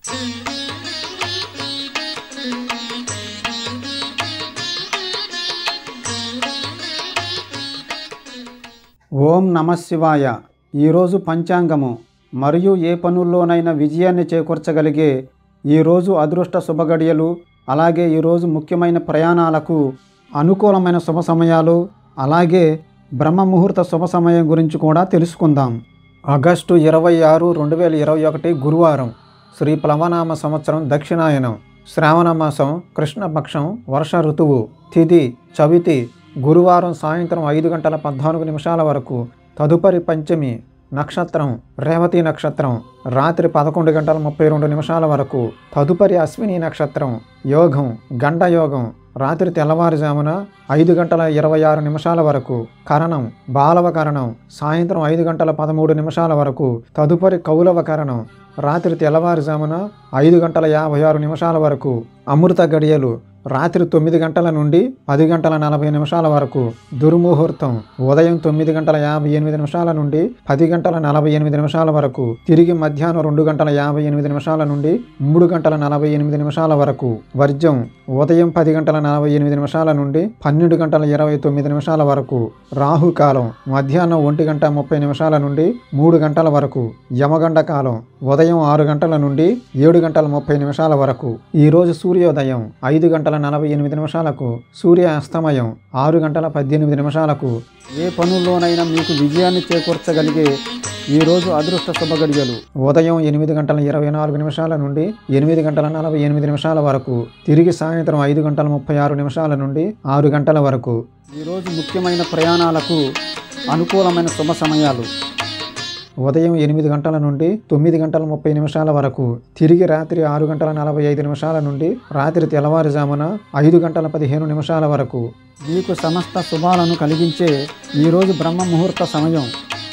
ఓం నమ శివాయ ఈరోజు పంచాంగము మరియు ఏ పనుల్లోనైనా విజయాన్ని చేకూర్చగలిగే ఈరోజు అదృష్ట శుభగడియలు అలాగే ఈరోజు ముఖ్యమైన ప్రయాణాలకు అనుకూలమైన శుభ సమయాలు అలాగే బ్రహ్మ ముహూర్త శుభ సమయం గురించి కూడా తెలుసుకుందాం ఆగస్టు ఇరవై ఆరు రెండు వేల ఇరవై ఒకటి గురువారం శ్రీ ప్లవనామ సంవత్సరం దక్షిణాయనం శ్రావణ మాసం కృష్ణపక్షం వర్ష ఋతువు తిథి చవితి గురువారం సాయంత్రం ఐదు గంటల పద్నాలుగు నిమిషాల వరకు తదుపరి పంచమి నక్షత్రం రేవతి నక్షత్రం రాత్రి పదకొండు గంటల ముప్పై రెండు నిమిషాల వరకు తదుపరి అశ్విని నక్షత్రం యోగం గంట యోగం రాత్రి తెల్లవారుజామున ఐదు గంటల ఇరవై ఆరు నిమిషాల వరకు కరణం బాలవ కరణం సాయంత్రం ఐదు గంటల పదమూడు నిమిషాల వరకు తదుపరి కౌలవ కరణం రాత్రి తెల్లవారుజామున ఐదు గంటల యాభై ఆరు నిమిషాల వరకు అమృత గడియలు రాత్రి తొమ్మిది గంటల నుండి పది గంటల నలభై నిమిషాల వరకు దుర్ముహూర్తం ఉదయం తొమ్మిది గంటల యాభై ఎనిమిది నిమిషాల నుండి పది గంటల నలభై ఎనిమిది నిమిషాల వరకు తిరిగి మధ్యాహ్నం రెండు గంటల యాభై ఎనిమిది నిమిషాల నుండి మూడు గంటల నలభై ఎనిమిది నిమిషాల వరకు వర్జం ఉదయం పది గంటల నలభై ఎనిమిది నిమిషాల నుండి పన్నెండు గంటల ఇరవై తొమ్మిది నిమిషాల వరకు రాహుకాలం మధ్యాహ్నం ఒంటి గంట ముప్పై నిమిషాల నుండి మూడు గంటల వరకు యమగండ కాలం ఉదయం ఆరు గంటల నుండి ఏడు గంటల ముప్పై నిమిషాల వరకు ఈరోజు సూర్యోదయం ఐదు గంటల నలభై ఎనిమిది నిమిషాలకు సూర్య అస్తమయం ఆరు గంటల పద్దెనిమిది నిమిషాలకు ఏ పనుల్లోనైనా మీకు విజయాన్ని చేకూర్చగలిగే ఈరోజు అదృష్ట శుభగడియలు ఉదయం ఎనిమిది గంటల ఇరవై నాలుగు నిమిషాల నుండి ఎనిమిది గంటల నలభై ఎనిమిది నిమిషాల వరకు తిరిగి సాయంత్రం ఐదు గంటల ముప్పై ఆరు నిమిషాల నుండి ఆరు గంటల వరకు ఈరోజు ముఖ్యమైన ప్రయాణాలకు అనుకూలమైన శుభ సమయాలు ఉదయం ఎనిమిది గంటల నుండి తొమ్మిది గంటల ముప్పై నిమిషాల వరకు తిరిగి రాత్రి ఆరు గంటల నలభై ఐదు నిమిషాల నుండి రాత్రి తెల్లవారుజామున ఐదు గంటల పదిహేను నిమిషాల వరకు మీకు సమస్త శుభాలను కలిగించే ఈరోజు బ్రహ్మ ముహూర్త సమయం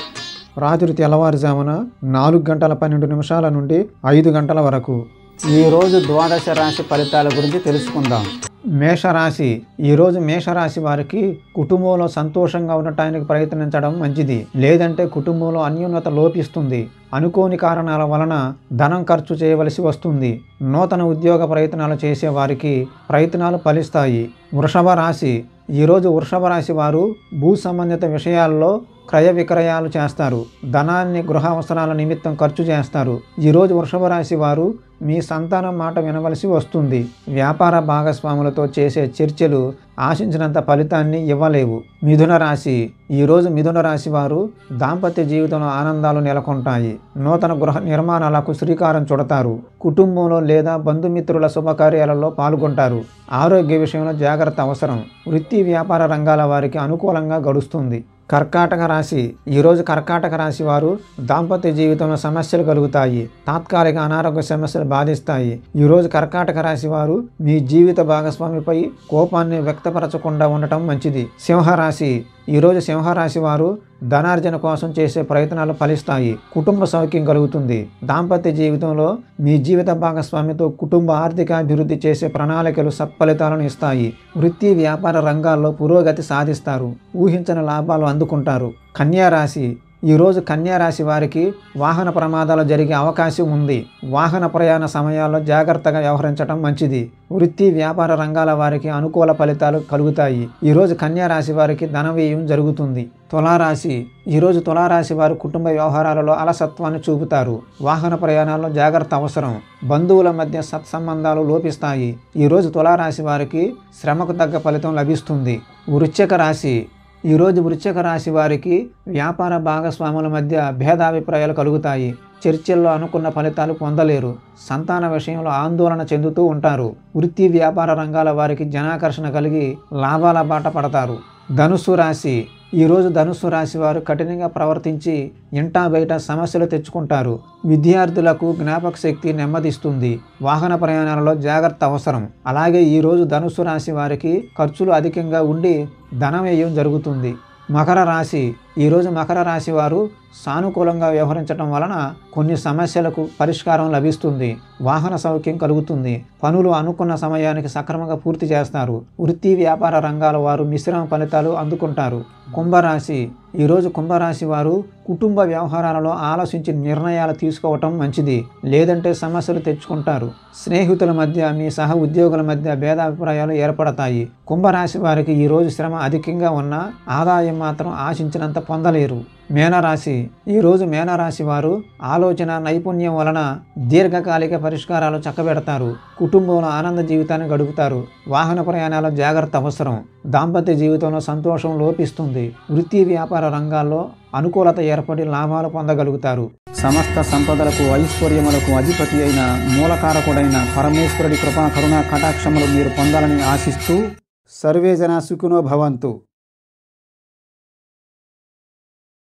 రాత్రి తెల్లవారుజామున నాలుగు గంటల పన్నెండు నిమిషాల నుండి ఐదు గంటల వరకు ఈరోజు ద్వాదశ రాశి ఫలితాల గురించి తెలుసుకుందాం మేషరాశి ఈరోజు మేషరాశి వారికి కుటుంబంలో సంతోషంగా ఉండటానికి ప్రయత్నించడం మంచిది లేదంటే కుటుంబంలో అన్యోన్యత లోపిస్తుంది అనుకోని కారణాల వలన ధనం ఖర్చు చేయవలసి వస్తుంది నూతన ఉద్యోగ ప్రయత్నాలు చేసే వారికి ప్రయత్నాలు ఫలిస్తాయి వృషభ రాశి ఈరోజు వృషభ రాశి వారు భూ సంబంధిత విషయాల్లో క్రయ విక్రయాలు చేస్తారు ధనాన్ని గృహ అవసరాల నిమిత్తం ఖర్చు చేస్తారు ఈరోజు వృషభ రాశి వారు మీ సంతానం మాట వినవలసి వస్తుంది వ్యాపార భాగస్వాములతో చేసే చర్చలు ఆశించినంత ఫలితాన్ని ఇవ్వలేవు మిథున రాశి ఈరోజు మిథున రాశి వారు దాంపత్య జీవితంలో ఆనందాలు నెలకొంటాయి నూతన గృహ నిర్మాణాలకు శ్రీకారం చుడతారు కుటుంబంలో లేదా బంధుమిత్రుల శుభకార్యాలలో పాల్గొంటారు ఆరోగ్య విషయంలో జాగ్రత్త అవసరం వృత్తి వ్యాపార రంగాల వారికి అనుకూలంగా గడుస్తుంది కర్కాటక రాశి ఈరోజు కర్కాటక రాశి వారు దాంపత్య జీవితంలో సమస్యలు కలుగుతాయి తాత్కాలిక అనారోగ్య సమస్యలు బాధిస్తాయి ఈరోజు కర్కాటక రాశి వారు మీ జీవిత భాగస్వామిపై కోపాన్ని వ్యక్తపరచకుండా ఉండటం మంచిది సింహరాశి ఈరోజు సింహరాశి వారు ధనార్జన కోసం చేసే ప్రయత్నాలు ఫలిస్తాయి కుటుంబ సౌఖ్యం కలుగుతుంది దాంపత్య జీవితంలో మీ జీవిత భాగస్వామితో కుటుంబ ఆర్థిక అభివృద్ధి చేసే ప్రణాళికలు సత్ఫలితాలను ఇస్తాయి వృత్తి వ్యాపార రంగాల్లో పురోగతి సాధిస్తారు ఊహించని లాభాలు అందుకుంటారు కన్యా రాశి ఈరోజు కన్యా రాశి వారికి వాహన ప్రమాదాలు జరిగే అవకాశం ఉంది వాహన ప్రయాణ సమయాల్లో జాగ్రత్తగా వ్యవహరించడం మంచిది వృత్తి వ్యాపార రంగాల వారికి అనుకూల ఫలితాలు కలుగుతాయి ఈరోజు కన్యా రాశి వారికి ధన వ్యయం జరుగుతుంది తులారాశి ఈరోజు తులారాశి వారు కుటుంబ వ్యవహారాలలో అలసత్వాన్ని చూపుతారు వాహన ప్రయాణాల్లో జాగ్రత్త అవసరం బంధువుల మధ్య సత్సంబంధాలు లోపిస్తాయి ఈరోజు తులారాశి వారికి శ్రమకు తగ్గ ఫలితం లభిస్తుంది వృశ్చిక రాశి ఈరోజు వృశ్చిక రాశి వారికి వ్యాపార భాగస్వాముల మధ్య భేదాభిప్రాయాలు కలుగుతాయి చర్చల్లో అనుకున్న ఫలితాలు పొందలేరు సంతాన విషయంలో ఆందోళన చెందుతూ ఉంటారు వృత్తి వ్యాపార రంగాల వారికి జనాకర్షణ కలిగి లాభాల బాట పడతారు ధనుస్సు రాశి ఈరోజు ధనుస్సు రాశి వారు కఠినంగా ప్రవర్తించి ఇంటా బయట సమస్యలు తెచ్చుకుంటారు విద్యార్థులకు జ్ఞాపక శక్తి నెమ్మదిస్తుంది వాహన ప్రయాణాలలో జాగ్రత్త అవసరం అలాగే ఈరోజు ధనుస్సు రాశి వారికి ఖర్చులు అధికంగా ఉండి ధన వ్యయం జరుగుతుంది మకర రాశి ఈరోజు మకర రాశి వారు సానుకూలంగా వ్యవహరించడం వలన కొన్ని సమస్యలకు పరిష్కారం లభిస్తుంది వాహన సౌఖ్యం కలుగుతుంది పనులు అనుకున్న సమయానికి సక్రమంగా పూర్తి చేస్తారు వృత్తి వ్యాపార రంగాల వారు మిశ్రమ ఫలితాలు అందుకుంటారు కుంభరాశి ఈరోజు కుంభరాశి వారు కుటుంబ వ్యవహారాలలో ఆలోచించి నిర్ణయాలు తీసుకోవటం మంచిది లేదంటే సమస్యలు తెచ్చుకుంటారు స్నేహితుల మధ్య మీ సహ ఉద్యోగుల మధ్య భేదాభిప్రాయాలు ఏర్పడతాయి కుంభరాశి వారికి ఈరోజు శ్రమ అధికంగా ఉన్నా ఆదాయం మాత్రం ఆశించినంత పొందలేరు మేనరాశి ఈరోజు మేనరాశి వారు ఆలోచన నైపుణ్యం వలన దీర్ఘకాలిక పరిష్కారాలు చక్కబెడతారు కుటుంబంలో ఆనంద జీవితాన్ని గడుపుతారు వాహన ప్రయాణాల జాగ్రత్త అవసరం దాంపత్య జీవితంలో సంతోషం లోపిస్తుంది వృత్తి వ్యాపార రంగాల్లో అనుకూలత ఏర్పడి లాభాలు పొందగలుగుతారు సమస్త సంపదలకు ఐశ్వర్యములకు అధిపతి అయిన మూలకారకుడైన పరమేశ్వరుడి కృపా కరుణా కటాక్షములు మీరు పొందాలని ఆశిస్తూ సర్వేజన సుఖినో భవంతు